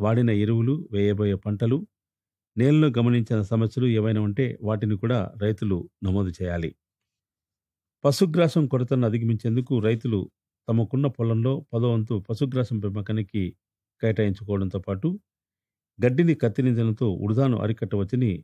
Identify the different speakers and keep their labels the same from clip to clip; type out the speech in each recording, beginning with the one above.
Speaker 1: వాడిన ఎరువులు వేయబోయే పంటలు నేలలో గమనించిన సమస్యలు ఏవైనా ఉంటే వాటిని కూడా రైతులు నమోదు చేయాలి పశుగ్రాసం కొరతను అధిగమించేందుకు రైతులు తమకున్న పొలంలో పదో వంతు పశుగ్రాసం పెంపకానికి కేటాయించుకోవడంతో పాటు గడ్డిని కత్తిరించడంతో ఉడదాను అరికట్టవచ్చని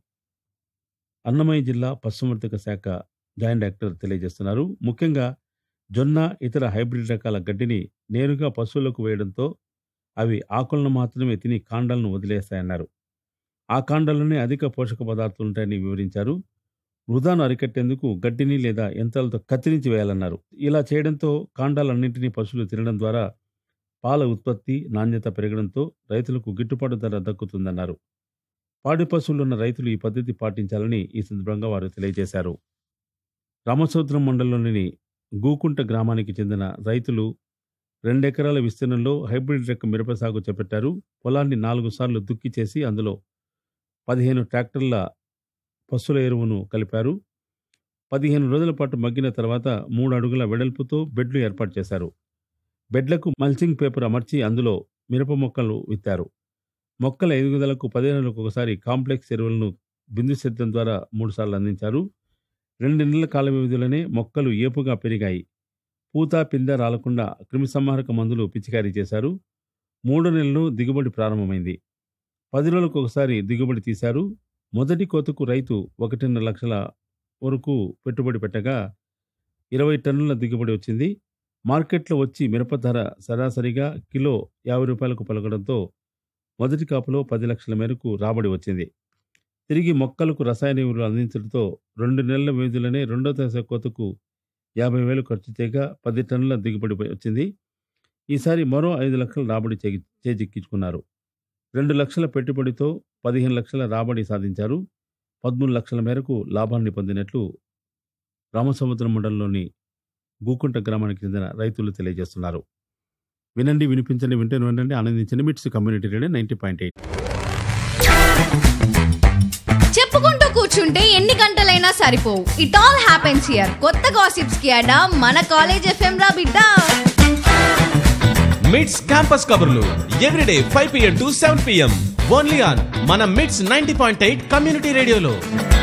Speaker 1: అన్నమయ్య జిల్లా పశుసంవర్ధక శాఖ జాయింట్ డైరెక్టర్ తెలియజేస్తున్నారు ముఖ్యంగా జొన్న ఇతర హైబ్రిడ్ రకాల గడ్డిని నేరుగా పశువులకు వేయడంతో అవి ఆకులను మాత్రమే తిని కాండాలను వదిలేస్తాయన్నారు ఆ కాండాల్లోనే అధిక పోషక పదార్థాలు ఉంటాయని వివరించారు వృధాను అరికట్టేందుకు గడ్డిని లేదా యంత్రాలతో కత్తిరించి వేయాలన్నారు ఇలా చేయడంతో కాండాలన్నింటినీ పశువులు తినడం ద్వారా పాల ఉత్పత్తి నాణ్యత పెరగడంతో రైతులకు గిట్టుబాటు ధర దక్కుతుందన్నారు పాడి పశువులున్న రైతులు ఈ పద్ధతి పాటించాలని ఈ సందర్భంగా వారు తెలియజేశారు రామసముద్రం మండలంలోని గూకుంట గ్రామానికి చెందిన రైతులు రెండెకరాల విస్తీర్ణంలో హైబ్రిడ్ రకం మిరప సాగు చేపట్టారు పొలాన్ని నాలుగు సార్లు దుక్కి చేసి అందులో పదిహేను ట్రాక్టర్ల పశువుల ఎరువును కలిపారు పదిహేను రోజుల పాటు మగ్గిన తర్వాత మూడు అడుగుల వెడల్పుతో బెడ్లు ఏర్పాటు చేశారు బెడ్లకు మల్చింగ్ పేపర్ అమర్చి అందులో మిరప మొక్కలు విత్తారు మొక్కల ఎదుగుదలకు పదిహేనులకు ఒకసారి కాంప్లెక్స్ ఎరువులను బిందు సేద్యం ద్వారా మూడుసార్లు అందించారు రెండు నెలల కాల వ్యవధిలోనే మొక్కలు ఏపుగా పెరిగాయి పూత పిందె రాలకుండా క్రిమిసంహారక మందులు పిచికారీ చేశారు మూడు నెలలు దిగుబడి ప్రారంభమైంది పది రోజులకు ఒకసారి దిగుబడి తీశారు మొదటి కోతకు రైతు ఒకటిన్నర లక్షల వరకు పెట్టుబడి పెట్టగా ఇరవై టన్నుల దిగుబడి వచ్చింది మార్కెట్లో వచ్చి మిరప ధర సరాసరిగా కిలో యాభై రూపాయలకు పలకడంతో మొదటి కాపులో పది లక్షల మేరకు రాబడి వచ్చింది తిరిగి మొక్కలకు రసాయన ఎరువులు అందించడంతో రెండు నెలల వ్యవధిలోనే రెండో దశ కోతకు యాభై వేలు ఖర్చు చేయగా పది టన్నుల దిగుబడి వచ్చింది ఈసారి మరో ఐదు లక్షల రాబడి చే- చేజిక్కించుకున్నారు రెండు లక్షల పెట్టుబడితో పదిహేను లక్షల రాబడి సాధించారు పదమూడు లక్షల మేరకు లాభాన్ని పొందినట్లు రామసముద్రం మండలంలోని గూకుంట గ్రామానికి చెందిన రైతులు తెలియజేస్తున్నారు వినండి వినిపించండి వింటే వినండి ఆనందించండి MITS community radio ninety point eight
Speaker 2: చెప్పుకుంటూ కూర్చుంటే ఎన్ని గంటలైనా సరిపోవు ఇట్ ఆల్ హ్యాపెన్స్ హియర్ కొత్త గాసిప్స్ కి అడా మన కాలేజ్ ఎఫ్ఎం రా బిడ్డ
Speaker 3: మిడ్స్ క్యాంపస్ కబుర్లు everyday five PM to seven PM only on మన MITS ninety point eight community రేడియోలో